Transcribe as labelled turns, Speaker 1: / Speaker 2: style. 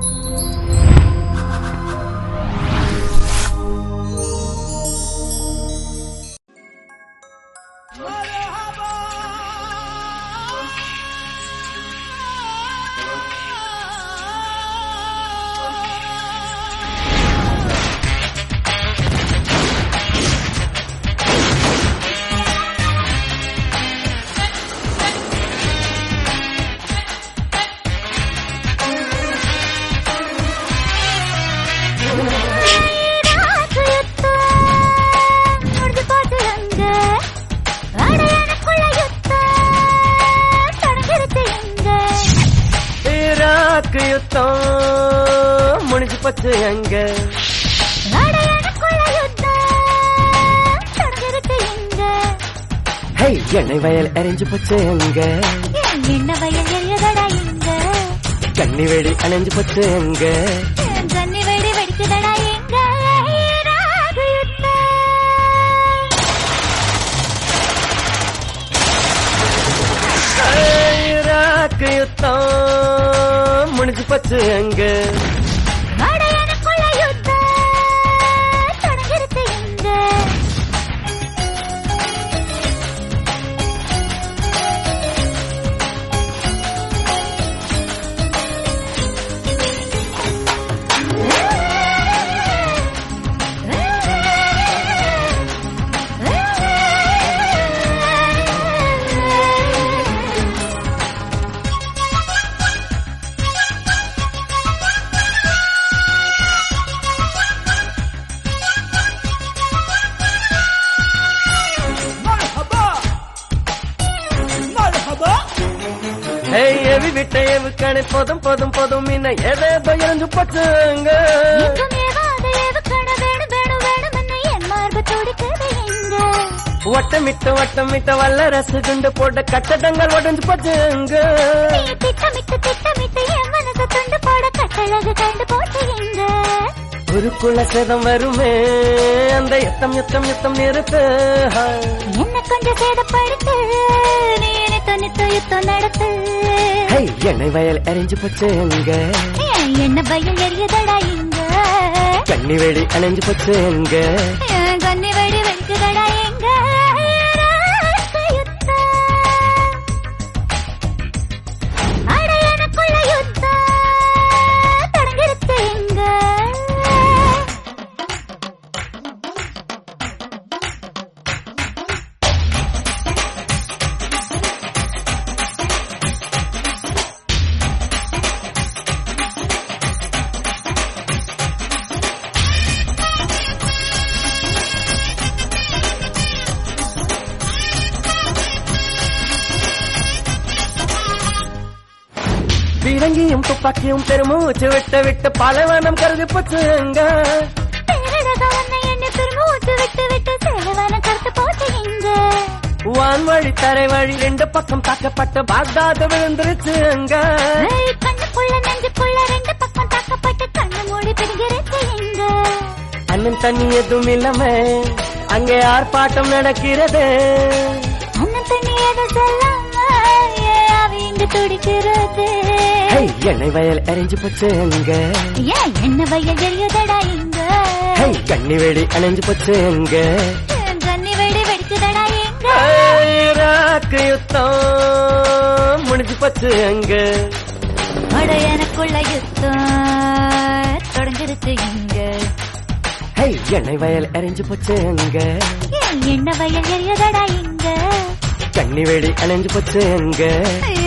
Speaker 1: Iraq யுத்தம் முடிஞ்சு போச்சு எங்க ஹே எண்ணெய் வயல் எரிஞ்சு போச்சு எங்க
Speaker 2: என்ன வயல் எரியதடா இங்க
Speaker 1: கண்ணி வெடி அணைஞ்சு போச்சு எங்க
Speaker 2: கண்ணி வெடி வெடிக்குதடா எங்க ஈராக்கு யுத்தம்.
Speaker 1: ஈராக்கு யுத்தம் முடிஞ்சு போச்சு எங்க
Speaker 2: அட எனக்குள்ள யுத்தம் தொடங்கிருச்சு இங்க
Speaker 1: ஹே எவி விட்ட எவு கணை போதும் போதும் போதும் இன்ன எதை பயந்து போச்சு எங்க
Speaker 2: எங்கும் ஏவாத ஏவுக்கண வேணும் வேணும் வேணும்னு என் மார்பு துடிக்குது இங்க
Speaker 1: வட்டமிட்டு வட்டமிட்ட வல்ல ரசு குண்டு போட்ட கட்டடங்கள் உடஞ்சு போச்சு எங்க
Speaker 2: நீ திட்டமிட்டு திட்டமிட்டு என் மனசு துண்டு போட கட்டழகு கண்டு போச்சு இங்க
Speaker 1: உருக்குள்ள சேதம் வருமே அந்த யுத்தம் யுத்தம் யுத்தம் நிறுத்து
Speaker 2: என்ன கொஞ்சம் சேதப்படுத்து நீ நித்த நித்த யுத்தம் நடத்து
Speaker 1: ஹே எண்ணெய் வயல் எரிஞ்சு போச்சு எங்க
Speaker 2: ஏன் என்ன பயம் எரியதடா இங்க
Speaker 1: கண்ணி வெடி அணைஞ்சு போச்சு எங்க
Speaker 2: ஏன் கண்ணி வெடி வெடிக்குதடா எங்க ராக்கு யுத்தம். அட எனக்குள்ள யுத்தம் தொடங்கிருச்சு இங்க
Speaker 1: பீரங்கியும் துப்பாக்கியும் பெருமூச்சு விட்டு விட்டு பாலைவனம் கருதி போச்சு எங்க
Speaker 2: பேரழக உன்னை என்னை பெருமூச்சு விட்டு விட்டு சேலவான கருத்து போச்சு இங்க
Speaker 1: வான்வழி தரை வழி ரெண்டு பக்கம் தாக்கப்பட்ட பாக்தாது விழுந்துருச்சு எங்க
Speaker 2: ஏய், கண்ணுக்குள்ள நெஞ்சுக்குள்ள ரெண்டு பக்கம் தாக்கப்பட்டு கண்ணு மூடி பிடிக்கிறது இங்க
Speaker 1: அண்ணன் தண்ணி எதுவும் இல்லாம அங்கே ஆர்ப்பாட்டம் நடக்கிறது
Speaker 2: அண்ணன் தண்ணி எதை சொல்லாம ஏன் அவ இங்க துடிக்கிறது
Speaker 1: ஹே எண்ணெய் வயல் எரிஞ்சு போச்சு எங்க
Speaker 2: ஏன் என்ன வயல் எரியதடா இங்க
Speaker 1: ஹே கண்ணி வெடி அணைஞ்சு போச்சு எங்க
Speaker 2: ஏன் கண்ணி வெடி வெடிக்குதடா எங்க
Speaker 1: ஈராக்கு யுத்தம் முடிஞ்சு போச்சு எங்க
Speaker 2: அட எனக்குள்ள யுத்தம் தொடங்கிருச்சு இங்க
Speaker 1: ஹே எண்ணெய் வயல் எரிஞ்சு போச்சு எங்க
Speaker 2: ஏன் என்ன வயல் எரியதடா இங்க
Speaker 1: கண்ணி வெடி அணைஞ்சு போச்சு எங்க
Speaker 2: ஏன்